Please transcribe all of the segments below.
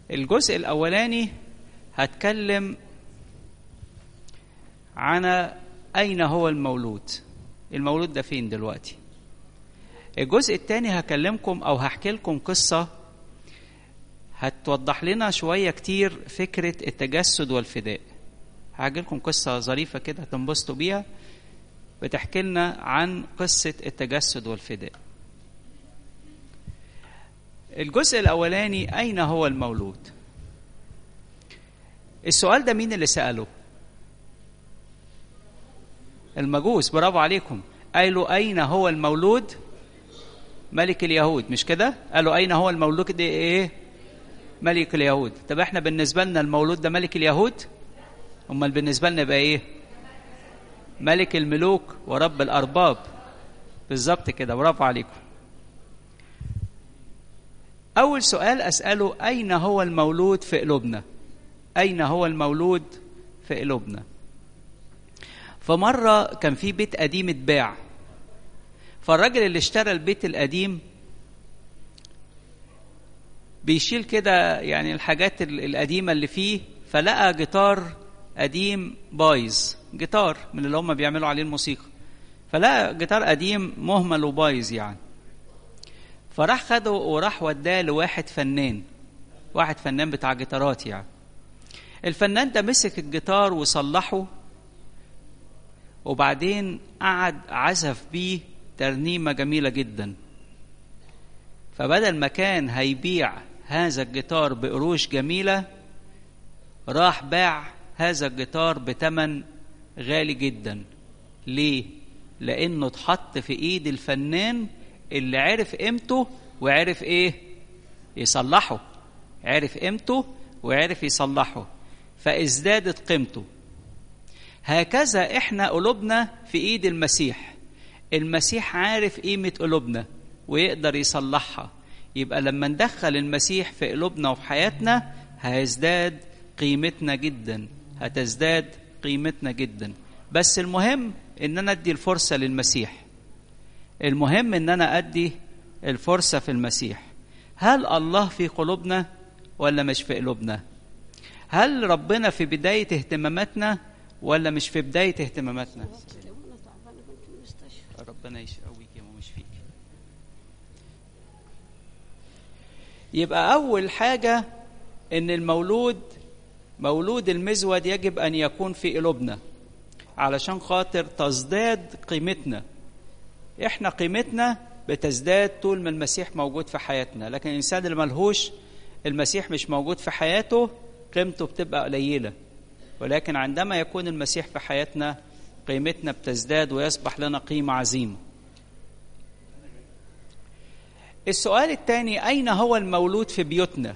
الجزء الاولاني هتكلم عن اين هو المولود المولود ده فين دلوقتي الجزء الثاني هكلمكم او هحكي لكم قصه هتوضح لنا شويه كتير فكره التجسد والفداء هحكي لكم قصه ظريفه كده هتنبسطوا بيها بتحكي لنا عن قصه التجسد والفداء الجزء الاولاني اين هو المولود السؤال ده مين اللي ساله المجوس برافو عليكم قالوا اين هو المولود ملك اليهود مش كده قالوا اين هو المولود ده ايه ملك اليهود طب احنا بالنسبه لنا المولود ده ملك اليهود امال بالنسبه لنا يبقى ايه ملك الملوك ورب الارباب بالظبط كده برافو عليكم اول سؤال اساله اين هو المولود في قلوبنا اين هو المولود في قلوبنا فمره كان في بيت قديم اتباع فالراجل اللي اشترى البيت القديم بيشيل كده يعني الحاجات القديمه اللي فيه فلقى جيتار قديم بايظ جيتار من اللي هم بيعملوا عليه الموسيقى فلقى جيتار قديم مهمل وبايظ يعني فراح خده وراح وداه لواحد فنان واحد فنان بتاع جيتارات يعني الفنان ده مسك الجيتار وصلحه وبعدين قعد عزف بيه ترنيمة جميلة جدا فبدل ما كان هيبيع هذا الجيتار بقروش جميلة راح باع هذا الجيتار بتمن غالي جدا ليه؟ لأنه اتحط في إيد الفنان اللي عرف قيمته وعرف إيه؟ يصلحه عرف قيمته وعرف يصلحه فازدادت قيمته هكذا احنا قلوبنا في ايد المسيح المسيح عارف قيمة قلوبنا ويقدر يصلحها يبقى لما ندخل المسيح في قلوبنا وفي حياتنا هيزداد قيمتنا جدا هتزداد قيمتنا جدا بس المهم ان انا ادي الفرصة للمسيح المهم ان انا ادي الفرصة في المسيح هل الله في قلوبنا ولا مش في قلوبنا هل ربنا في بداية اهتماماتنا ولا مش في بداية اهتماماتنا ربنا يقويك يا مش فيك يبقى أول حاجة إن المولود مولود المزود يجب أن يكون في قلوبنا علشان خاطر تزداد قيمتنا احنا قيمتنا بتزداد طول ما المسيح موجود في حياتنا لكن الإنسان اللي ملهوش المسيح مش موجود في حياته قيمته بتبقى قليلة ولكن عندما يكون المسيح في حياتنا قيمتنا بتزداد ويصبح لنا قيمة عظيمة السؤال الثاني أين هو المولود في بيوتنا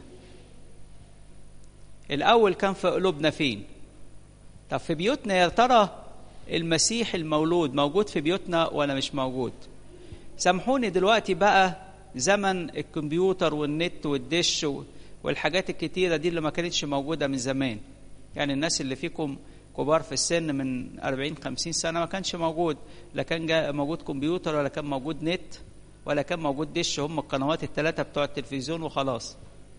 الأول كان في قلوبنا فين طب في بيوتنا يا ترى المسيح المولود موجود في بيوتنا ولا مش موجود سامحوني دلوقتي بقى زمن الكمبيوتر والنت والدش والحاجات الكتيرة دي اللي ما كانتش موجودة من زمان يعني الناس اللي فيكم كبار في السن من 40 50 سنة ما كانش موجود لا كان جا موجود كمبيوتر ولا كان موجود نت ولا كان موجود دش هم القنوات الثلاثة بتوع التلفزيون وخلاص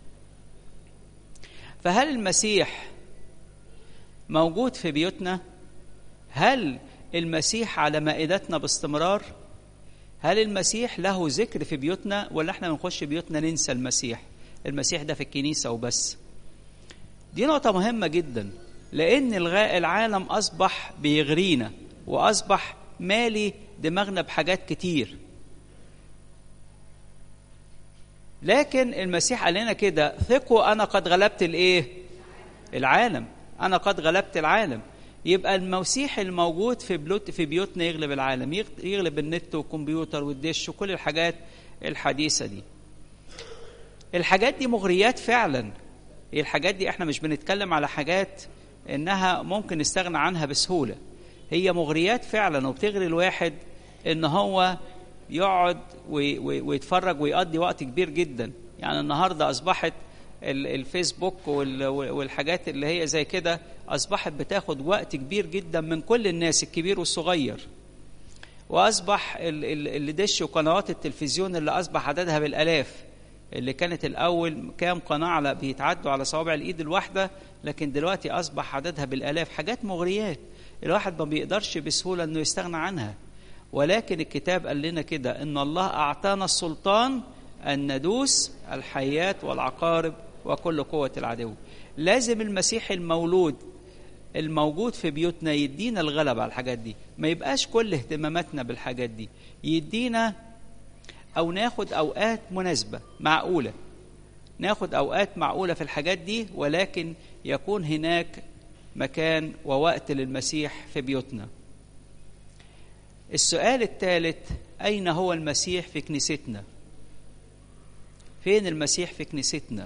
فهل المسيح موجود في بيوتنا هل المسيح على مائدتنا باستمرار هل المسيح له ذكر في بيوتنا ولا احنا بنخش بيوتنا ننسى المسيح المسيح ده في الكنيسة وبس دي نقطة مهمة جدا لأن العالم أصبح بيغرينا وأصبح مالي دماغنا بحاجات كتير لكن المسيح قال لنا كده ثقوا أنا قد غلبت الإيه؟ العالم أنا قد غلبت العالم يبقى المسيح الموجود في بلوت في بيوتنا يغلب العالم يغلب النت والكمبيوتر والدش وكل الحاجات الحديثة دي الحاجات دي مغريات فعلا الحاجات دي احنا مش بنتكلم على حاجات انها ممكن نستغنى عنها بسهولة هي مغريات فعلا وبتغري الواحد ان هو يقعد ويتفرج ويقضي وقت كبير جدا يعني النهاردة اصبحت الفيسبوك والحاجات اللي هي زي كده اصبحت بتاخد وقت كبير جدا من كل الناس الكبير والصغير واصبح اللي دش وقنوات التلفزيون اللي اصبح عددها بالالاف اللي كانت الأول كام قناة على بيتعدوا على صوابع الإيد الواحدة لكن دلوقتي أصبح عددها بالآلاف حاجات مغريات الواحد ما بيقدرش بسهولة إنه يستغنى عنها ولكن الكتاب قال لنا كده إن الله أعطانا السلطان أن ندوس الحيات والعقارب وكل قوة العدو لازم المسيح المولود الموجود في بيوتنا يدينا الغلبة على الحاجات دي ما يبقاش كل اهتماماتنا بالحاجات دي يدينا أو ناخد أوقات مناسبة معقولة ناخد أوقات معقولة في الحاجات دي ولكن يكون هناك مكان ووقت للمسيح في بيوتنا السؤال الثالث أين هو المسيح في كنيستنا فين المسيح في كنيستنا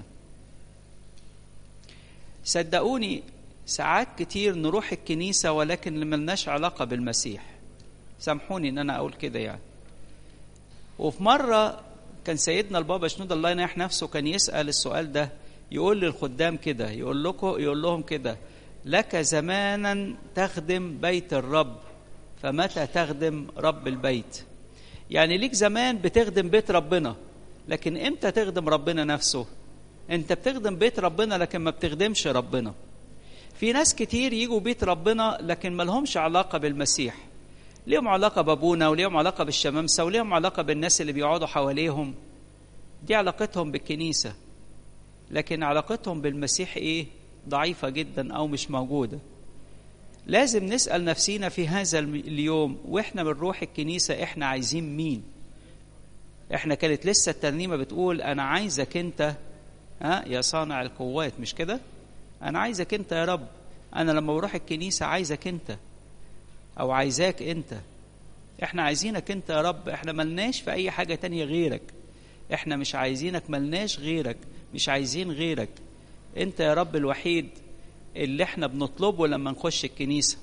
صدقوني ساعات كتير نروح الكنيسة ولكن ملناش علاقة بالمسيح سامحوني ان انا اقول كده يعني وفي مرة كان سيدنا البابا شنود الله ينيح نفسه كان يسأل السؤال ده يقول للخدام كده يقول لكم يقول لهم كده لك زمانا تخدم بيت الرب فمتى تخدم رب البيت يعني ليك زمان بتخدم بيت ربنا لكن امتى تخدم ربنا نفسه انت بتخدم بيت ربنا لكن ما بتخدمش ربنا في ناس كتير يجوا بيت ربنا لكن ما لهمش علاقة بالمسيح ليهم علاقة بابونا وليهم علاقة بالشمامسة وليهم علاقة بالناس اللي بيقعدوا حواليهم دي علاقتهم بالكنيسة لكن علاقتهم بالمسيح ايه ضعيفة جدا او مش موجودة لازم نسأل نفسينا في هذا اليوم واحنا بنروح الكنيسة احنا عايزين مين احنا كانت لسه الترنيمة بتقول انا عايزك انت ها يا صانع القوات مش كده انا عايزك انت يا رب انا لما بروح الكنيسة عايزك انت او عايزاك انت احنا عايزينك انت يا رب احنا ملناش في اي حاجة تانية غيرك احنا مش عايزينك ملناش غيرك مش عايزين غيرك انت يا رب الوحيد اللي احنا بنطلبه لما نخش الكنيسة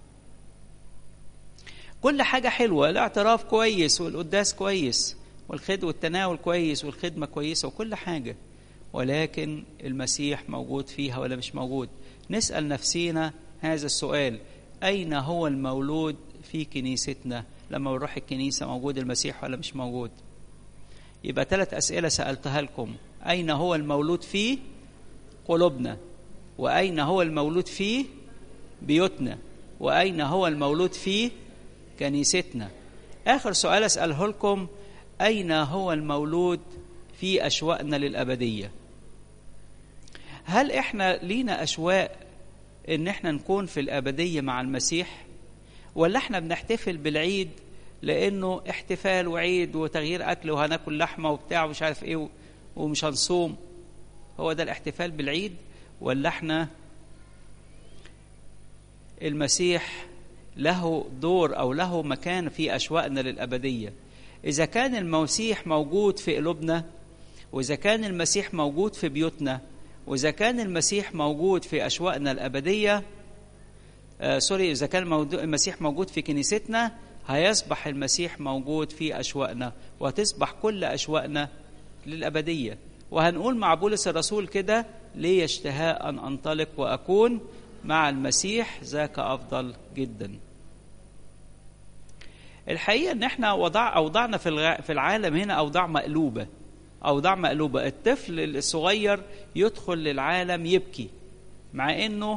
كل حاجة حلوة الاعتراف كويس والقداس كويس والخد والتناول كويس والخدمة كويسة وكل حاجة ولكن المسيح موجود فيها ولا مش موجود نسأل نفسينا هذا السؤال أين هو المولود في كنيستنا لما بنروح الكنيسة موجود المسيح ولا مش موجود يبقى ثلاث أسئلة سألتها لكم أين هو المولود في قلوبنا وأين هو المولود في بيوتنا وأين هو المولود في كنيستنا آخر سؤال أسأله لكم أين هو المولود في أشواقنا للأبدية هل إحنا لينا أشواق إن إحنا نكون في الأبدية مع المسيح ولا إحنا بنحتفل بالعيد لأنه احتفال وعيد وتغيير أكل وهناكل لحمة وبتاع ومش عارف إيه ومش هنصوم هو ده الاحتفال بالعيد ولا إحنا المسيح له دور أو له مكان في أشواقنا للأبدية إذا كان المسيح موجود في قلوبنا وإذا كان المسيح موجود في بيوتنا وإذا كان المسيح موجود في أشواقنا الأبدية آه سوري إذا كان المسيح موجود في كنيستنا هيصبح المسيح موجود في أشواقنا وهتصبح كل أشواقنا للأبدية وهنقول مع بولس الرسول كده لي اشتهاء أن أنطلق وأكون مع المسيح ذاك أفضل جدا الحقيقة إن إحنا وضع أوضاعنا في في العالم هنا أوضاع مقلوبة أوضاع مقلوبة الطفل الصغير يدخل للعالم يبكي مع إنه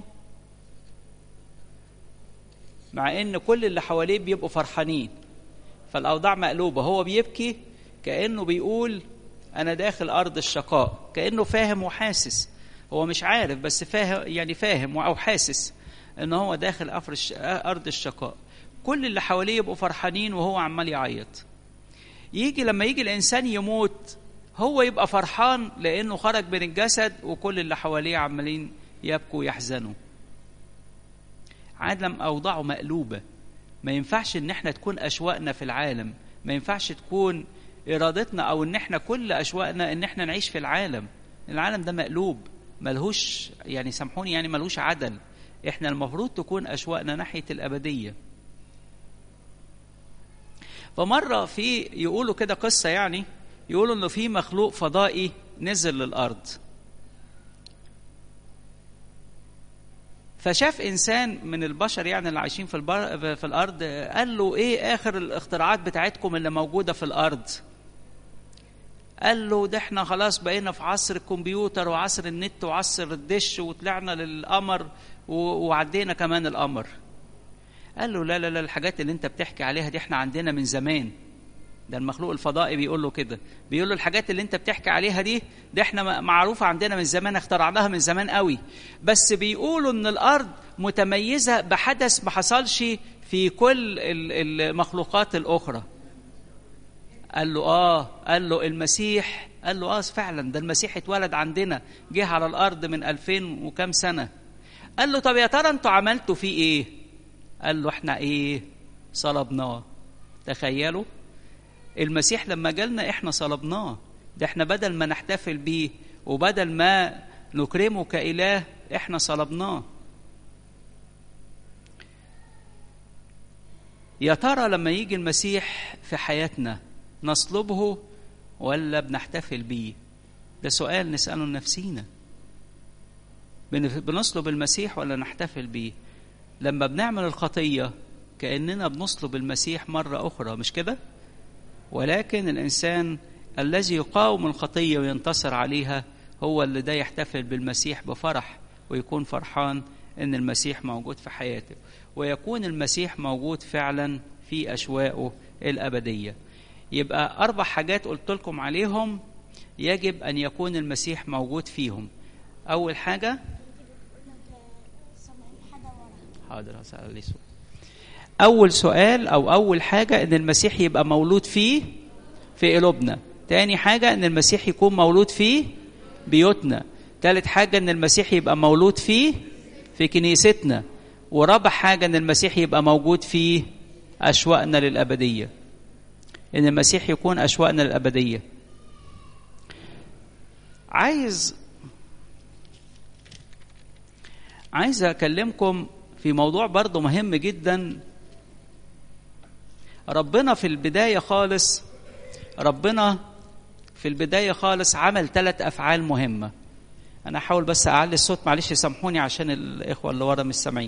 مع إن كل اللي حواليه بيبقوا فرحانين فالأوضاع مقلوبة هو بيبكي كأنه بيقول أنا داخل أرض الشقاء كأنه فاهم وحاسس هو مش عارف بس فاهم يعني فاهم أو حاسس إن هو داخل أرض الشقاء كل اللي حواليه يبقوا فرحانين وهو عمال يعيط يجي لما يجي الإنسان يموت هو يبقى فرحان لأنه خرج من الجسد وكل اللي حواليه عمالين يبكوا ويحزنوا عالم أوضاعه مقلوبة ما ينفعش إن احنا تكون أشواقنا في العالم ما ينفعش تكون إرادتنا أو إن احنا كل أشواقنا إن احنا نعيش في العالم العالم ده مقلوب ملهوش يعني سامحوني يعني ملهوش عدل احنا المفروض تكون أشواقنا ناحية الأبدية فمرة في يقولوا كده قصة يعني يقولوا انه في مخلوق فضائي نزل للارض فشاف انسان من البشر يعني اللي عايشين في البر في الارض قال له ايه اخر الاختراعات بتاعتكم اللي موجوده في الارض قال له ده احنا خلاص بقينا في عصر الكمبيوتر وعصر النت وعصر الدش وطلعنا للقمر وعدينا كمان القمر قال له لا لا لا الحاجات اللي انت بتحكي عليها دي احنا عندنا من زمان ده المخلوق الفضائي بيقول له كده بيقول له الحاجات اللي انت بتحكي عليها دي ده احنا معروفه عندنا من زمان اخترعناها من زمان قوي بس بيقولوا ان الارض متميزه بحدث ما حصلش في كل المخلوقات الاخرى قال له اه قال له المسيح قال له اه فعلا ده المسيح اتولد عندنا جه على الارض من ألفين وكام سنه قال له طب يا ترى انتوا عملتوا فيه ايه قال له احنا ايه صلبناه تخيلوا المسيح لما جالنا احنا صلبناه ده احنا بدل ما نحتفل بيه وبدل ما نكرمه كإله احنا صلبناه يا ترى لما يجي المسيح في حياتنا نصلبه ولا بنحتفل بيه ده سؤال نسأله لنفسينا بنصلب المسيح ولا نحتفل بيه لما بنعمل الخطية كأننا بنصلب المسيح مرة أخرى مش كده ولكن الإنسان الذي يقاوم الخطية وينتصر عليها هو اللي ده يحتفل بالمسيح بفرح ويكون فرحان ان المسيح موجود في حياته ويكون المسيح موجود فعلا في اشواقه الابديه يبقى اربع حاجات قلت لكم عليهم يجب ان يكون المسيح موجود فيهم اول حاجه حاضر هسأل لي سؤال اول سؤال او اول حاجه ان المسيح يبقى مولود فيه في قلوبنا تاني حاجه ان المسيح يكون مولود فيه بيوتنا تالت حاجه ان المسيح يبقى مولود فيه في كنيستنا ورابع حاجه ان المسيح يبقى موجود فيه اشواقنا للابديه ان المسيح يكون اشواقنا للابديه عايز عايز اكلمكم في موضوع برضه مهم جدا ربنا في البدايه خالص ربنا في البدايه خالص عمل ثلاث افعال مهمه انا هحاول بس اعلي الصوت معلش سامحوني عشان الاخوه اللي ورا مش سامعين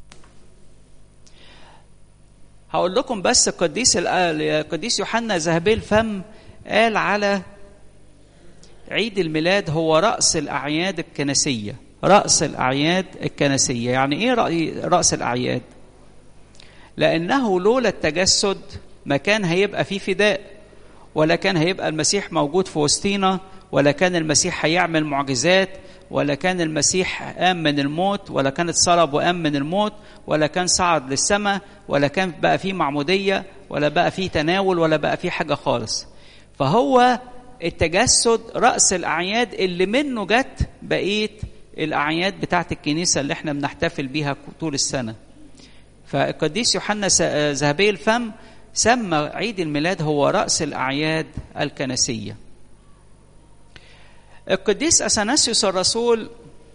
هقول لكم بس القديس القديس يوحنا ذهبي الفم قال على عيد الميلاد هو راس الاعياد الكنسيه راس الاعياد الكنسيه يعني ايه راس الاعياد لانه لولا التجسد ما كان هيبقى فيه فداء ولا كان هيبقى المسيح موجود في وسطينا ولا كان المسيح هيعمل معجزات ولا كان المسيح قام من الموت ولا كان اتصلب وقام من الموت ولا كان صعد للسماء ولا كان بقى فيه معمودية ولا بقى فيه تناول ولا بقى فيه حاجة خالص فهو التجسد رأس الأعياد اللي منه جت بقية الأعياد بتاعت الكنيسة اللي احنا بنحتفل بيها طول السنة فالقديس يوحنا ذهبي الفم سمى عيد الميلاد هو رأس الأعياد الكنسية القديس أثناسيوس الرسول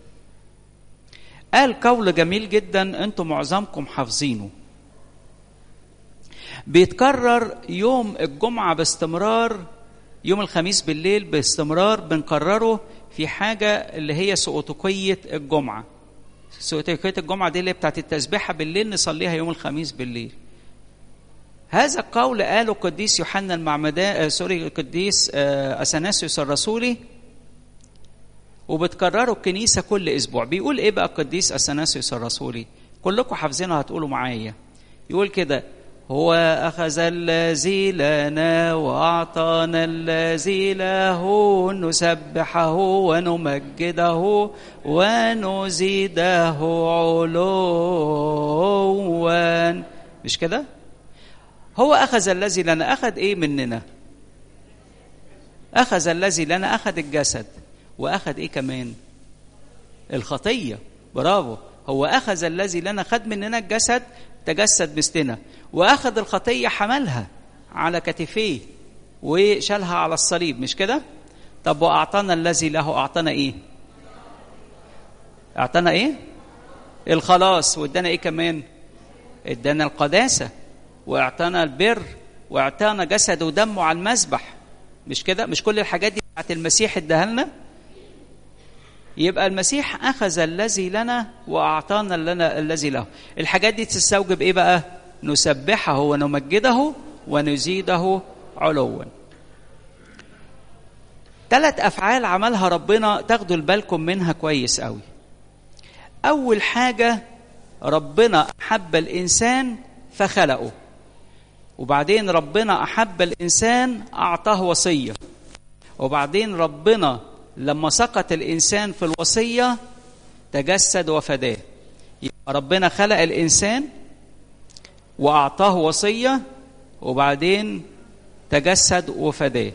قال قول جميل جدا انتم معظمكم حافظينه بيتكرر يوم الجمعة باستمرار يوم الخميس بالليل باستمرار بنكرره في حاجة اللي هي سؤتقية الجمعة سؤتقية الجمعة دي اللي بتاعت التسبيحة بالليل نصليها يوم الخميس بالليل هذا القول قاله القديس يوحنا المعمدان سوري القديس اثناسيوس الرسولي وبتكرره الكنيسه كل اسبوع بيقول ايه بقى القديس اثناسيوس الرسولي كلكم حافظينها هتقولوا معايا يقول كده هو أخذ الذي لنا وأعطانا الذي له نسبحه ونمجده ونزيده علوا مش كده؟ هو أخذ الذي لنا أخذ إيه مننا؟ أخذ الذي لنا أخذ الجسد وأخذ إيه كمان؟ الخطية برافو هو أخذ الذي لنا خد مننا الجسد تجسد مثلنا واخذ الخطيه حملها على كتفيه وشالها على الصليب مش كده طب واعطانا الذي له اعطانا ايه اعطانا ايه الخلاص وادانا ايه كمان ادانا القداسه واعطانا البر واعطانا جسد ودمه على المذبح مش كده مش كل الحاجات دي بتاعت المسيح اداها لنا يبقى المسيح اخذ الذي لنا واعطانا لنا الذي له الحاجات دي تستوجب ايه بقى نسبحه ونمجده ونزيده علوا ثلاث افعال عملها ربنا تاخدوا بالكم منها كويس قوي اول حاجه ربنا احب الانسان فخلقه وبعدين ربنا احب الانسان اعطاه وصيه وبعدين ربنا لما سقط الانسان في الوصيه تجسد وفداه يبقى ربنا خلق الانسان واعطاه وصيه وبعدين تجسد وفداه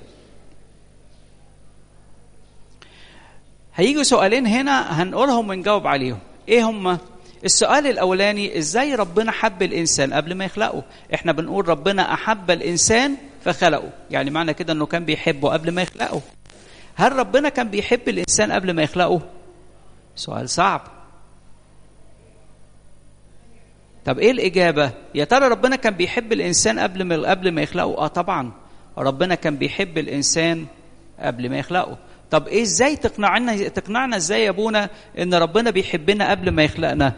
هيجوا سؤالين هنا هنقولهم ونجاوب عليهم ايه هما السؤال الاولاني ازاي ربنا حب الانسان قبل ما يخلقه احنا بنقول ربنا احب الانسان فخلقه يعني معنى كده انه كان بيحبه قبل ما يخلقه هل ربنا كان بيحب الانسان قبل ما يخلقه سؤال صعب طب ايه الاجابه يا ترى ربنا كان بيحب الانسان قبل ما قبل ما يخلقه اه طبعا ربنا كان بيحب الانسان قبل ما يخلقه طب ايه ازاي تقنعنا تقنعنا ازاي يا ابونا ان ربنا بيحبنا قبل ما يخلقنا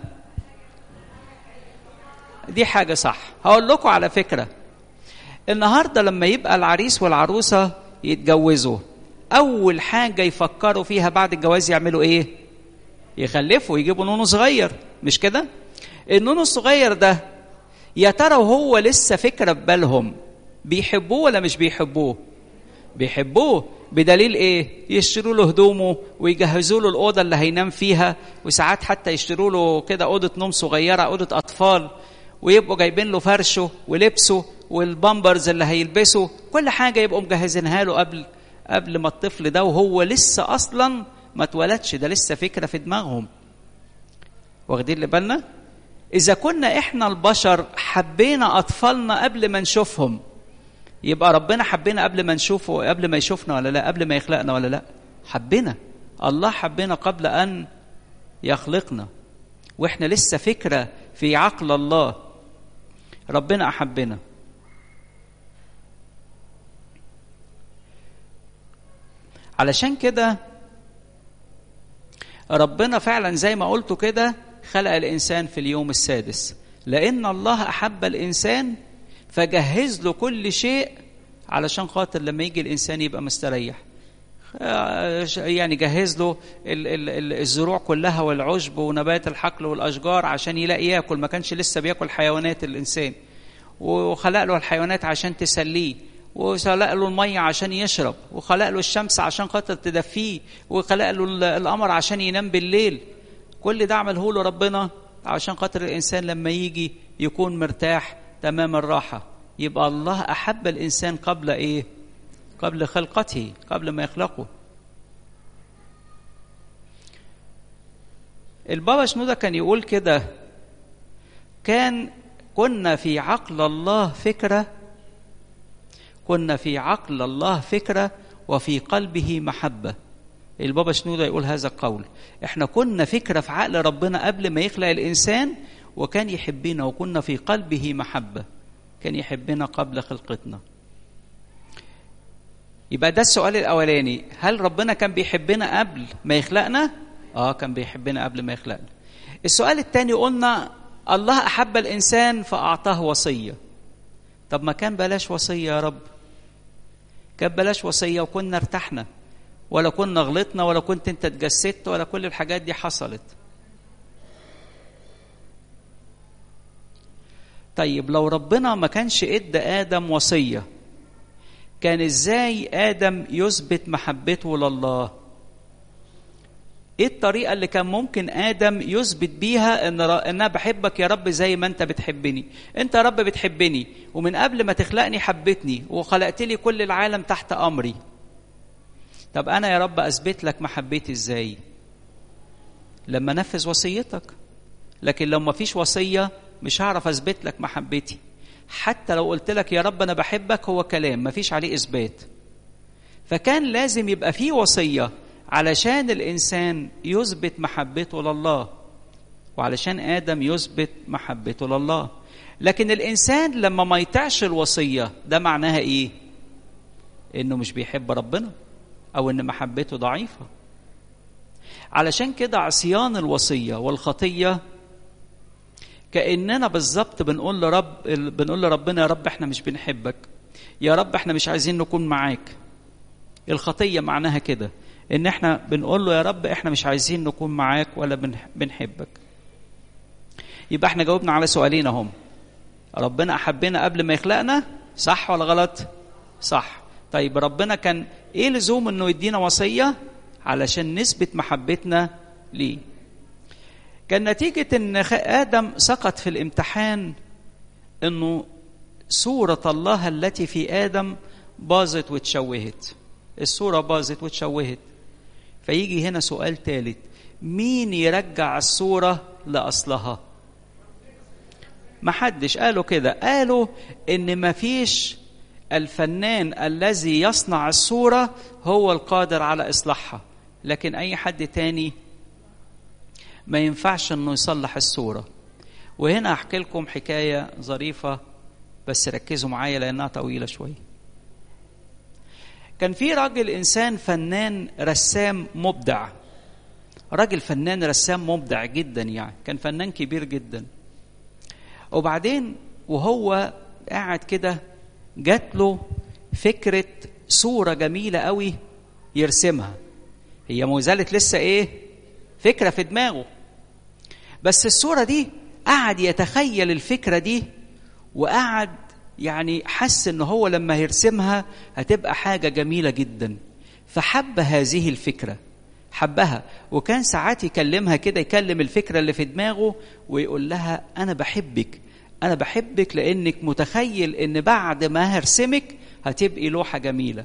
دي حاجه صح هقول لكم على فكره النهارده لما يبقى العريس والعروسه يتجوزوا اول حاجه يفكروا فيها بعد الجواز يعملوا ايه يخلفوا يجيبوا نونو صغير مش كده النونو الصغير ده يا ترى وهو لسه فكره في بالهم بيحبوه ولا مش بيحبوه بيحبوه بدليل ايه يشتروا له هدومه ويجهزوا له الاوضه اللي هينام فيها وساعات حتى يشتروا له كده اوضه نوم صغيره اوضه اطفال ويبقوا جايبين له فرشه ولبسه والبامبرز اللي هيلبسه كل حاجه يبقوا مجهزينها له قبل قبل ما الطفل ده وهو لسه اصلا ما اتولدش ده لسه فكره في دماغهم واخدين اللي بالنا اذا كنا احنا البشر حبينا اطفالنا قبل ما نشوفهم يبقى ربنا حبنا قبل ما نشوفه قبل ما يشوفنا ولا لا قبل ما يخلقنا ولا لا حبنا الله حبنا قبل ان يخلقنا واحنا لسه فكره في عقل الله ربنا احبنا علشان كده ربنا فعلا زي ما قلتوا كده خلق الانسان في اليوم السادس لان الله احب الانسان فجهز له كل شيء علشان خاطر لما يجي الانسان يبقى مستريح يعني جهز له الزروع كلها والعشب ونبات الحقل والاشجار عشان يلاقي ياكل ما كانش لسه بياكل حيوانات الانسان وخلق له الحيوانات عشان تسليه وخلق له المية عشان يشرب وخلق له الشمس عشان خاطر تدفيه وخلق له القمر عشان ينام بالليل كل ده عمله له ربنا عشان خاطر الانسان لما يجي يكون مرتاح تمام الراحه يبقى الله احب الانسان قبل ايه قبل خلقته قبل ما يخلقه البابا شنودة كان يقول كده كان كنا في عقل الله فكرة كنا في عقل الله فكرة وفي قلبه محبة البابا شنودة يقول هذا القول احنا كنا فكرة في عقل ربنا قبل ما يخلق الإنسان وكان يحبنا وكنا في قلبه محبة كان يحبنا قبل خلقتنا يبقى ده السؤال الأولاني هل ربنا كان بيحبنا قبل ما يخلقنا؟ آه كان بيحبنا قبل ما يخلقنا السؤال الثاني قلنا الله أحب الإنسان فأعطاه وصية طب ما كان بلاش وصية يا رب كان بلاش وصية وكنا ارتحنا ولا كنا غلطنا ولا كنت انت اتجسدت ولا كل الحاجات دي حصلت طيب لو ربنا ما كانش ادى ادم وصيه كان ازاي ادم يثبت محبته لله ايه الطريقه اللي كان ممكن ادم يثبت بيها ان ان انا بحبك يا رب زي ما انت بتحبني انت يا رب بتحبني ومن قبل ما تخلقني حبتني وخلقت لي كل العالم تحت امري طب انا يا رب اثبت لك محبتي ازاي لما انفذ وصيتك لكن لو ما فيش وصيه مش هعرف اثبت لك محبتي حتى لو قلت لك يا رب انا بحبك هو كلام ما فيش عليه اثبات فكان لازم يبقى فيه وصيه علشان الانسان يثبت محبته لله وعلشان ادم يثبت محبته لله لكن الانسان لما ما يطيعش الوصيه ده معناها ايه انه مش بيحب ربنا او ان محبته ضعيفه علشان كده عصيان الوصيه والخطيه كاننا بالظبط بنقول لرب بنقول لربنا يا رب احنا مش بنحبك يا رب احنا مش عايزين نكون معاك الخطيه معناها كده ان احنا بنقول له يا رب احنا مش عايزين نكون معاك ولا بنحبك يبقى احنا جاوبنا على سؤالين اهم ربنا احبنا قبل ما يخلقنا صح ولا غلط صح طيب ربنا كان ايه لزوم انه يدينا وصيه علشان نثبت محبتنا ليه كان نتيجه ان ادم سقط في الامتحان انه صوره الله التي في ادم باظت واتشوهت الصوره باظت واتشوهت فيجي هنا سؤال ثالث مين يرجع الصوره لاصلها محدش قالوا كده قالوا ان مفيش الفنان الذي يصنع الصورة هو القادر على إصلاحها لكن أي حد تاني ما ينفعش أنه يصلح الصورة وهنا أحكي لكم حكاية ظريفة بس ركزوا معايا لأنها طويلة شوية كان في راجل إنسان فنان رسام مبدع راجل فنان رسام مبدع جدا يعني كان فنان كبير جدا وبعدين وهو قاعد كده جات له فكرة صورة جميلة قوي يرسمها هي ما زالت لسه ايه فكرة في دماغه بس الصورة دي قعد يتخيل الفكرة دي وقعد يعني حس ان هو لما يرسمها هتبقى حاجة جميلة جدا فحب هذه الفكرة حبها وكان ساعات يكلمها كده يكلم الفكرة اللي في دماغه ويقول لها أنا بحبك أنا بحبك لأنك متخيل إن بعد ما هرسمك هتبقي لوحة جميلة.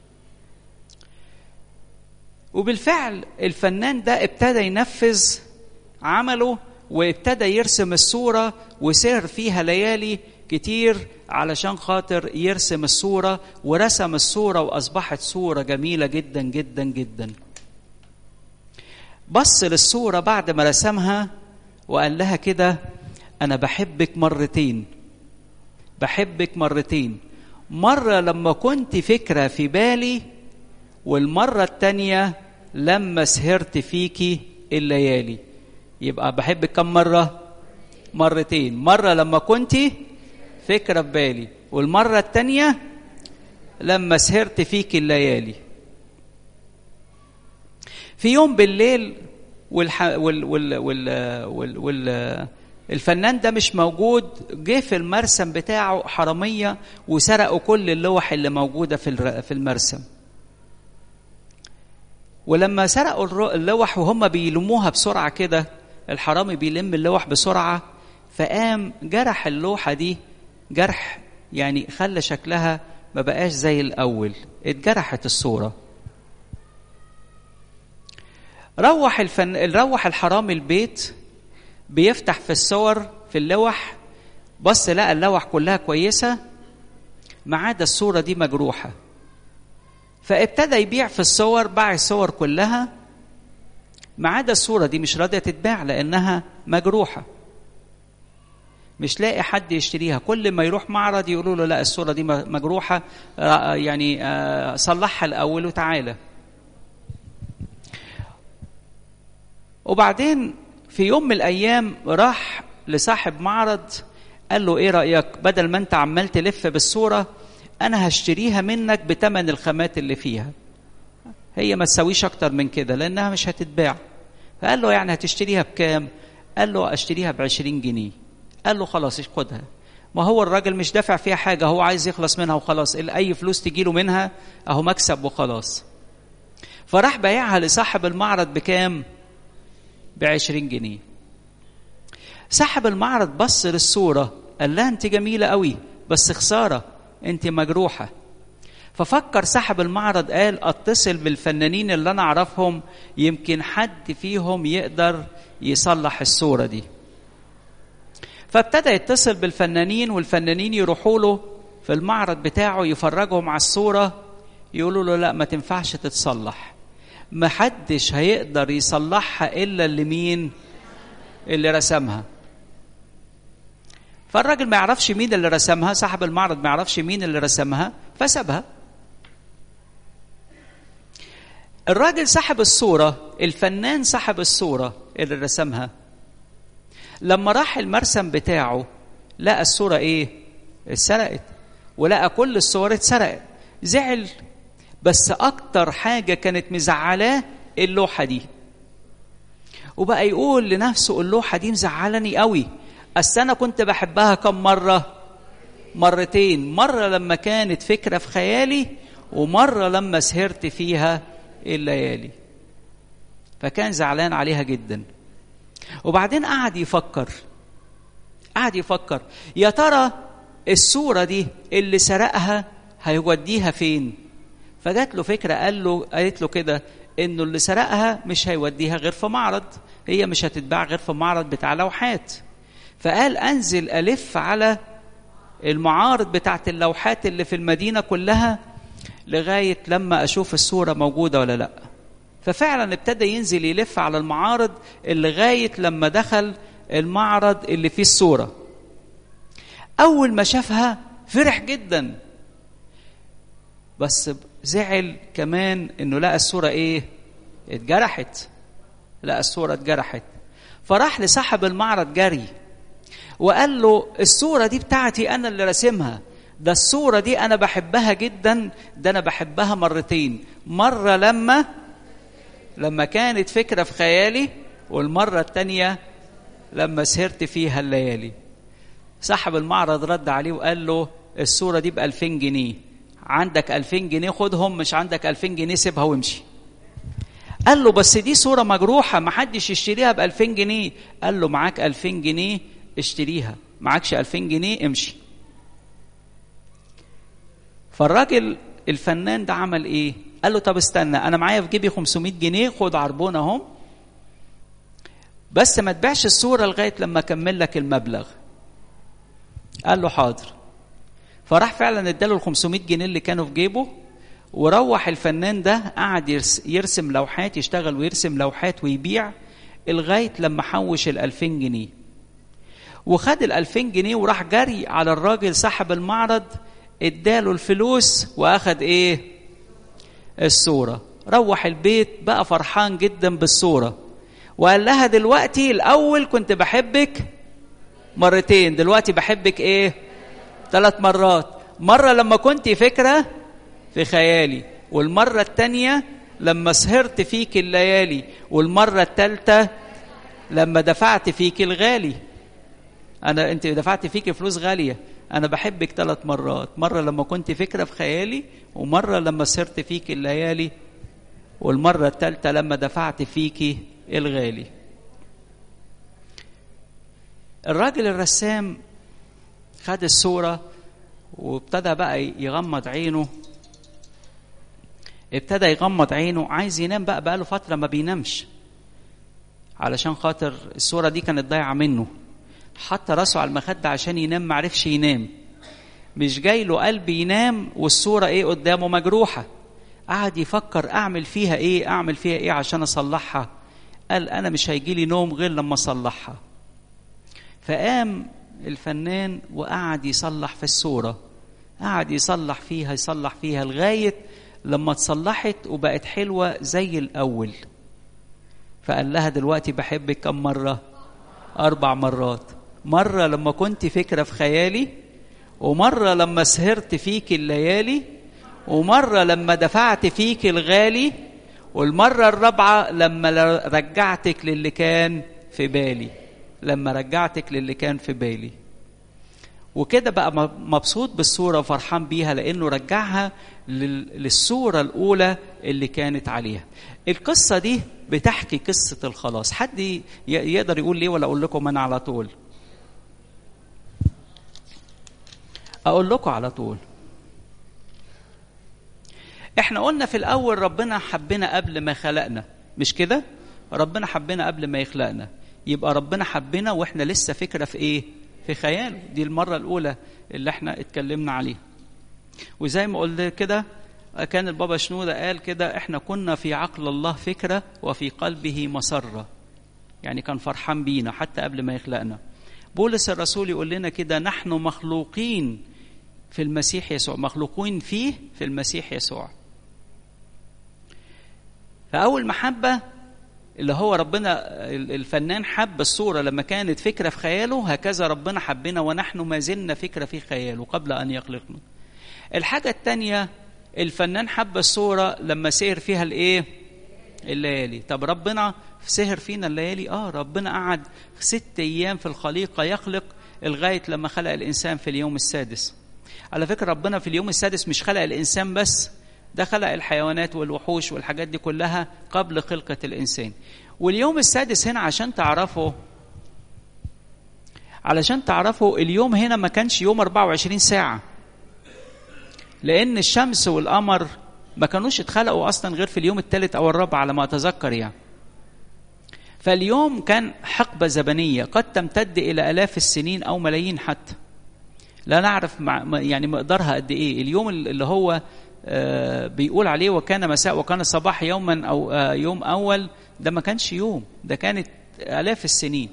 وبالفعل الفنان ده ابتدى ينفذ عمله وابتدى يرسم الصورة وسهر فيها ليالي كتير علشان خاطر يرسم الصورة ورسم الصورة وأصبحت صورة جميلة جدا جدا جدا. بص للصورة بعد ما رسمها وقال لها كده أنا بحبك مرتين بحبك مرتين مرة لما كنت فكرة في بالي والمرة التانية لما سهرت فيكي الليالي يبقى بحبك كم مرة مرتين مرة لما كنت فكرة في بالي والمرة التانية لما سهرت فيكي الليالي في يوم بالليل والح... وال... وال... وال... وال... وال... الفنان ده مش موجود جه في المرسم بتاعه حراميه وسرقوا كل اللوح اللي موجوده في في المرسم ولما سرقوا اللوح وهم بيلموها بسرعه كده الحرامي بيلم اللوح بسرعه فقام جرح اللوحه دي جرح يعني خلى شكلها ما بقاش زي الاول اتجرحت الصوره روح الفن روح الحرامي البيت بيفتح في الصور في اللوح بص لقى اللوح كلها كويسه ما عدا الصوره دي مجروحه فابتدى يبيع في الصور باع الصور كلها ما عدا الصوره دي مش راضيه تتباع لانها مجروحه مش لاقي حد يشتريها كل ما يروح معرض يقولوا له لا الصوره دي مجروحه يعني صلحها الاول وتعالى وبعدين في يوم من الايام راح لصاحب معرض قال له ايه رايك بدل ما انت عمال تلف بالصوره انا هشتريها منك بتمن الخامات اللي فيها هي ما تساويش اكتر من كده لانها مش هتتباع فقال له يعني هتشتريها بكام قال له اشتريها بعشرين جنيه قال له خلاص خدها ما هو الراجل مش دافع فيها حاجه هو عايز يخلص منها وخلاص اي فلوس تجيله منها اهو مكسب وخلاص فراح بايعها لصاحب المعرض بكام بعشرين جنيه صاحب المعرض بص للصورة قال لها انت جميلة قوي بس خسارة انت مجروحة ففكر صاحب المعرض قال اتصل بالفنانين اللي انا اعرفهم يمكن حد فيهم يقدر يصلح الصورة دي فابتدى يتصل بالفنانين والفنانين يروحوا له في المعرض بتاعه يفرجهم على الصورة يقولوا له لا ما تنفعش تتصلح محدش هيقدر يصلحها الا اللي مين اللي رسمها فالراجل ما يعرفش مين اللي رسمها صاحب المعرض ما يعرفش مين اللي رسمها فسابها الراجل صاحب الصورة الفنان صاحب الصورة اللي رسمها لما راح المرسم بتاعه لقى الصورة ايه اتسرقت ولقى كل الصور اتسرقت زعل بس اكتر حاجه كانت مزعلاه اللوحه دي وبقى يقول لنفسه اللوحه دي مزعلني قوي اصل انا كنت بحبها كم مره مرتين مره لما كانت فكره في خيالي ومره لما سهرت فيها الليالي فكان زعلان عليها جدا وبعدين قعد يفكر قعد يفكر يا ترى الصورة دي اللي سرقها هيوديها فين فجات له فكرة قال له قالت له كده انه اللي سرقها مش هيوديها غير في معرض هي مش هتتباع غير في معرض بتاع لوحات فقال انزل الف على المعارض بتاعت اللوحات اللي في المدينة كلها لغاية لما أشوف الصورة موجودة ولا لأ ففعلا ابتدى ينزل يلف على المعارض لغاية لما دخل المعرض اللي فيه الصورة أول ما شافها فرح جدا بس زعل كمان إنه لقى الصورة إيه؟ اتجرحت لقى الصورة اتجرحت فراح لصاحب المعرض جري وقال له الصورة دي بتاعتي أنا اللي راسمها ده الصورة دي أنا بحبها جدا ده أنا بحبها مرتين مرة لما لما كانت فكرة في خيالي والمرة التانية لما سهرت فيها الليالي صاحب المعرض رد عليه وقال له الصورة دي بألفين جنيه عندك ألفين جنيه خدهم مش عندك ألفين جنيه سيبها وامشي قال له بس دي صورة مجروحة محدش يشتريها بألفين جنيه قال له معاك ألفين جنيه اشتريها معاكش ألفين جنيه امشي فالراجل الفنان ده عمل ايه قال له طب استنى انا معايا في جيبي 500 جنيه خد عربون اهم بس ما تبيعش الصوره لغايه لما اكمل لك المبلغ قال له حاضر فراح فعلا اداله ال 500 جنيه اللي كانوا في جيبه وروح الفنان ده قعد يرسم لوحات يشتغل ويرسم لوحات ويبيع لغايه لما حوش ال 2000 جنيه وخد ال 2000 جنيه وراح جري على الراجل صاحب المعرض اداله الفلوس واخد ايه الصورة روح البيت بقى فرحان جدا بالصورة وقال لها دلوقتي الأول كنت بحبك مرتين دلوقتي بحبك ايه ثلاث مرات مرة لما كنت فكرة في خيالي والمرة التانية لما سهرت فيك الليالي والمرة التالتة لما دفعت فيك الغالي أنا أنت دفعت فيك فلوس غالية أنا بحبك ثلاث مرات مرة لما كنت فكرة في خيالي ومرة لما سهرت فيك الليالي والمرة الثالثة لما دفعت فيك الغالي الراجل الرسام خد الصورة وابتدى بقى يغمض عينه ابتدى يغمض عينه عايز ينام بقى بقاله فترة ما بينامش علشان خاطر الصورة دي كانت ضايعة منه حط راسه على المخدة عشان ينام معرفش ينام مش جاي له قلب ينام والصورة ايه قدامه مجروحة قعد يفكر اعمل فيها ايه اعمل فيها ايه عشان اصلحها قال انا مش هيجي لي نوم غير لما اصلحها فقام الفنان وقعد يصلح في الصورة قعد يصلح فيها يصلح فيها لغاية لما اتصلحت وبقت حلوة زي الأول فقال لها دلوقتي بحبك كم مرة أربع مرات مرة لما كنت فكرة في خيالي ومرة لما سهرت فيك الليالي ومرة لما دفعت فيك الغالي والمرة الرابعة لما رجعتك للي كان في بالي لما رجعتك للي كان في بالي وكده بقى مبسوط بالصورة وفرحان بيها لأنه رجعها للصورة الأولى اللي كانت عليها القصة دي بتحكي قصة الخلاص حد يقدر يقول ليه ولا أقول لكم أنا على طول أقول لكم على طول احنا قلنا في الأول ربنا حبنا قبل ما خلقنا مش كده ربنا حبنا قبل ما يخلقنا يبقى ربنا حبنا واحنا لسه فكرة في ايه في خياله دي المرة الأولى اللي احنا اتكلمنا عليها وزي ما قلت كده كان البابا شنودة قال كده احنا كنا في عقل الله فكرة وفي قلبه مسرة يعني كان فرحان بينا حتى قبل ما يخلقنا بولس الرسول يقول لنا كده نحن مخلوقين في المسيح يسوع مخلوقين فيه في المسيح يسوع فأول محبة اللي هو ربنا الفنان حب الصورة لما كانت فكرة في خياله هكذا ربنا حبنا ونحن ما زلنا فكرة في خياله قبل أن يخلقنا الحاجة الثانية الفنان حب الصورة لما سهر فيها الايه الليالي طب ربنا سهر فينا الليالي اه ربنا قعد ست ايام في الخليقة يخلق لغاية لما خلق الانسان في اليوم السادس على فكرة ربنا في اليوم السادس مش خلق الانسان بس ده خلق الحيوانات والوحوش والحاجات دي كلها قبل خلقة الانسان واليوم السادس هنا عشان تعرفوا علشان تعرفوا اليوم هنا ما كانش يوم 24 ساعة لأن الشمس والقمر ما كانوش اتخلقوا أصلا غير في اليوم الثالث أو الرابع على ما أتذكر يعني فاليوم كان حقبة زمنية قد تمتد إلى آلاف السنين أو ملايين حتى لا نعرف مع يعني مقدارها قد إيه اليوم اللي هو آه بيقول عليه وكان مساء وكان صباح يوما أو آه يوم أول ده ما كانش يوم ده كانت آلاف السنين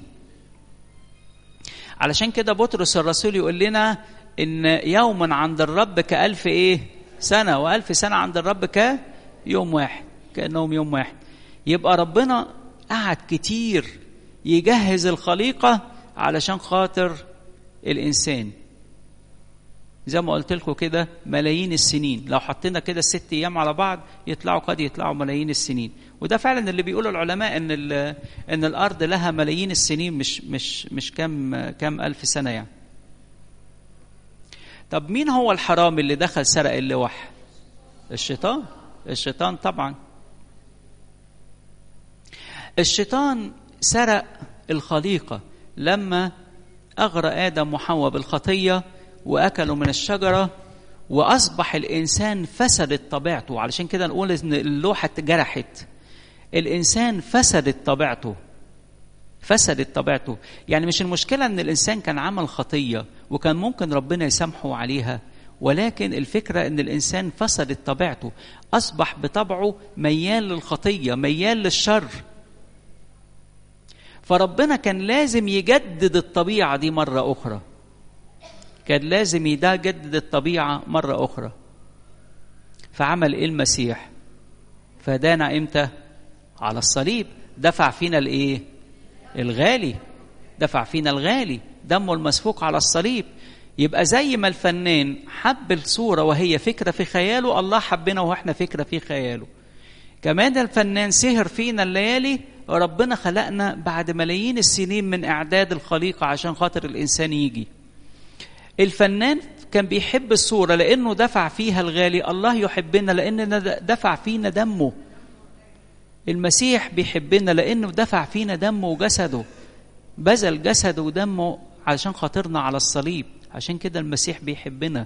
علشان كده بطرس الرسول يقول لنا ان يوما عند الرب كألف ايه سنة وألف سنة عند الرب كيوم واحد كأنهم يوم واحد يبقى ربنا قعد كتير يجهز الخليقة علشان خاطر الإنسان زي ما قلت لكم كده ملايين السنين لو حطينا كده الست ايام على بعض يطلعوا قد يطلعوا ملايين السنين وده فعلا اللي بيقوله العلماء ان ان الارض لها ملايين السنين مش مش مش كام كام الف سنه يعني طب مين هو الحرامي اللي دخل سرق اللوح الشيطان الشيطان طبعا الشيطان سرق الخليقه لما اغرى ادم وحواء بالخطيه واكلوا من الشجره واصبح الانسان فسدت طبيعته علشان كده نقول ان اللوحه اتجرحت الانسان فسدت طبيعته فسدت طبيعته يعني مش المشكله ان الانسان كان عمل خطيه وكان ممكن ربنا يسامحه عليها ولكن الفكره ان الانسان فسدت طبيعته اصبح بطبعه ميال للخطيه ميال للشر فربنا كان لازم يجدد الطبيعه دي مره اخرى كان لازم يجدد الطبيعة مرة أخرى فعمل إيه المسيح فدانا إمتى على الصليب دفع فينا الإيه الغالي دفع فينا الغالي دمه المسفوك على الصليب يبقى زي ما الفنان حب الصورة وهي فكرة في خياله الله حبنا وإحنا فكرة في خياله كمان الفنان سهر فينا الليالي ربنا خلقنا بعد ملايين السنين من إعداد الخليقة عشان خاطر الإنسان يجي الفنان كان بيحب الصورة لأنه دفع فيها الغالي الله يحبنا لأننا دفع فينا دمه المسيح بيحبنا لأنه دفع فينا دمه وجسده بذل جسده ودمه عشان خاطرنا على الصليب عشان كده المسيح بيحبنا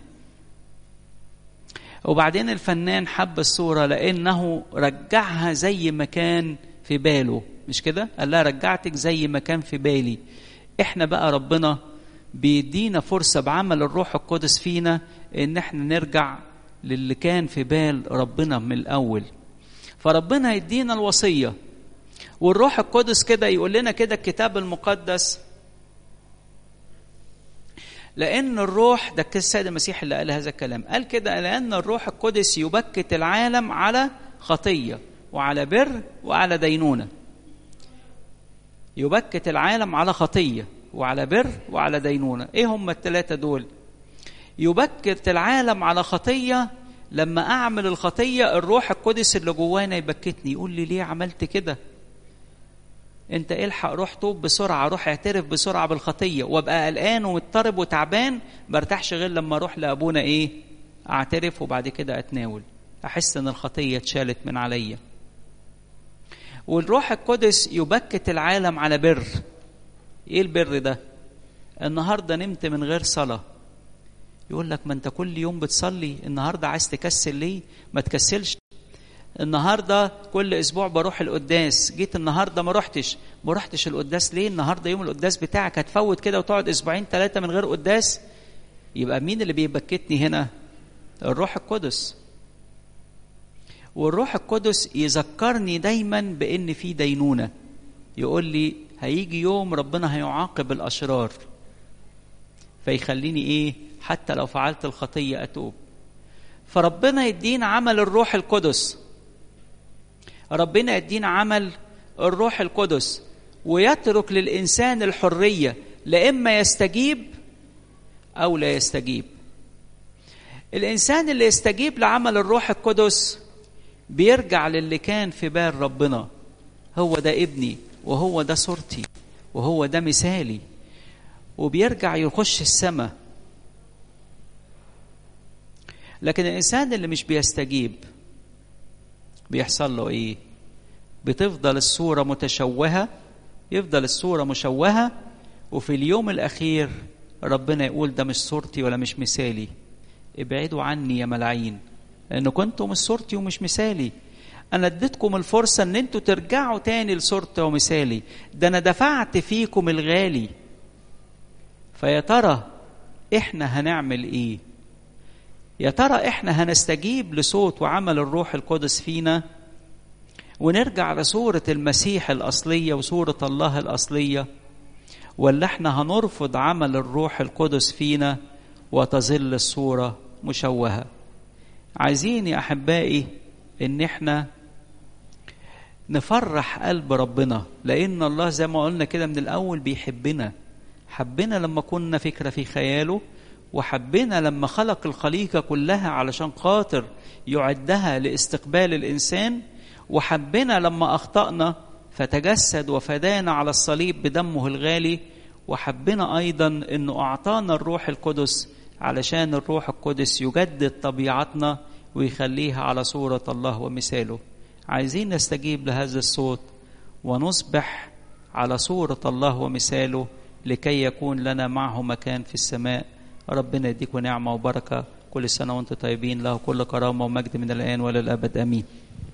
وبعدين الفنان حب الصورة لأنه رجعها زي ما كان في باله مش كده؟ قال لها رجعتك زي ما كان في بالي احنا بقى ربنا بيدينا فرصة بعمل الروح القدس فينا إن إحنا نرجع للي كان في بال ربنا من الأول. فربنا يدينا الوصية والروح القدس كده يقول لنا كده الكتاب المقدس لأن الروح ده السيد المسيح اللي قال هذا الكلام قال كده لأن الروح القدس يبكت العالم على خطية وعلى بر وعلى دينونة يبكت العالم على خطيه وعلى بر وعلى دينونة ايه هم الثلاثة دول يبكت العالم على خطية لما اعمل الخطية الروح القدس اللي جوانا يبكتني يقول لي ليه عملت كده انت الحق روح توب بسرعة روح اعترف بسرعة بالخطية وابقى قلقان ومضطرب وتعبان برتاحش غير لما اروح لابونا ايه اعترف وبعد كده اتناول احس ان الخطية اتشالت من عليا والروح القدس يبكت العالم على بر ايه البر ده النهارده نمت من غير صلاه يقول لك ما انت كل يوم بتصلي النهارده عايز تكسل ليه ما تكسلش النهارده كل اسبوع بروح القداس جيت النهارده ما رحتش ما رحتش القداس ليه النهارده يوم القداس بتاعك هتفوت كده وتقعد اسبوعين ثلاثه من غير قداس يبقى مين اللي بيبكتني هنا الروح القدس والروح القدس يذكرني دايما بان في دينونه يقول لي هيجي يوم ربنا هيعاقب الاشرار فيخليني ايه حتى لو فعلت الخطيه اتوب فربنا يدينا عمل الروح القدس ربنا يدينا عمل الروح القدس ويترك للانسان الحريه لا اما يستجيب او لا يستجيب الانسان اللي يستجيب لعمل الروح القدس بيرجع للي كان في بال ربنا هو ده ابني وهو ده صورتي وهو ده مثالي وبيرجع يخش السماء لكن الانسان اللي مش بيستجيب بيحصل له ايه بتفضل الصوره متشوهه يفضل الصوره مشوهه وفي اليوم الاخير ربنا يقول ده مش صورتي ولا مش مثالي ابعدوا عني يا ملاعين لان كنتم مش صورتي ومش مثالي انا اديتكم الفرصه ان انتوا ترجعوا تاني لصورتي ومثالي ده انا دفعت فيكم الغالي فيا ترى احنا هنعمل ايه يا ترى احنا هنستجيب لصوت وعمل الروح القدس فينا ونرجع لصورة المسيح الأصلية وصورة الله الأصلية ولا احنا هنرفض عمل الروح القدس فينا وتظل الصورة مشوهة عايزين يا أحبائي إن احنا نفرح قلب ربنا لأن الله زي ما قلنا كده من الأول بيحبنا حبنا لما كنا فكرة في خياله وحبنا لما خلق الخليقة كلها علشان خاطر يعدها لاستقبال الإنسان وحبنا لما أخطأنا فتجسد وفدانا على الصليب بدمه الغالي وحبنا أيضا أنه أعطانا الروح القدس علشان الروح القدس يجدد طبيعتنا ويخليها على صورة الله ومثاله عايزين نستجيب لهذا الصوت ونصبح على صورة الله ومثاله لكي يكون لنا معه مكان في السماء ربنا يديكم نعمة وبركة كل سنة وانتم طيبين له كل كرامة ومجد من الآن وللأبد آمين